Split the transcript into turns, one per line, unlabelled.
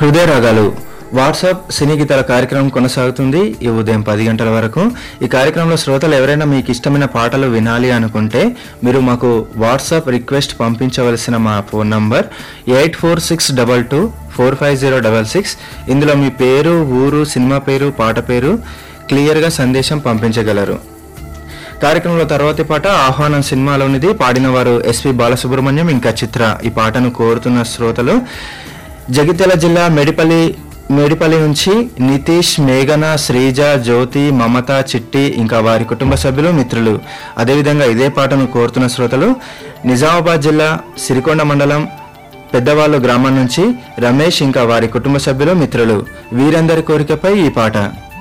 హృదయ రాగాలు వాట్సాప్ సినీ గీతాల కార్యక్రమం కొనసాగుతుంది ఈ ఉదయం పది గంటల వరకు ఈ కార్యక్రమంలో శ్రోతలు ఎవరైనా మీకు ఇష్టమైన పాటలు వినాలి అనుకుంటే మీరు మాకు వాట్సాప్ రిక్వెస్ట్ పంపించవలసిన మా phone number eight four six double two four five zero double six ఇందులో మీ పేరు ఊరు సినిమా పేరు పాట పేరు క్లియర్గా సందేశం పంపించగలరు కార్యక్రమంలో తర్వాతి పాట ఆహ్వానం సినిమాలోనిది పాడిన వారు ఎస్పి బాలసుబ్రహ్మణ్యం ఇంకా చిత్ర ఈ పాటను కోరుతున్న శ్రోతలు జగిత్యాల జిల్లా మెడిపల్లి మేడిపల్లి నుంచి నితీష్ మేఘన శ్రీజ జ్యోతి మమత చిట్టి ఇంకా వారి కుటుంబ సభ్యులు మిత్రులు అదేవిధంగా ఇదే పాటను కోరుతున్న శ్రోతలు నిజామాబాద్ జిల్లా సిరికొండ మండలం పెద్దవాళ్ళు గ్రామం నుంచి రమేష్ ఇంకా వారి కుటుంబ సభ్యులు మిత్రులు వీరందరి కోరికపై ఈ పాట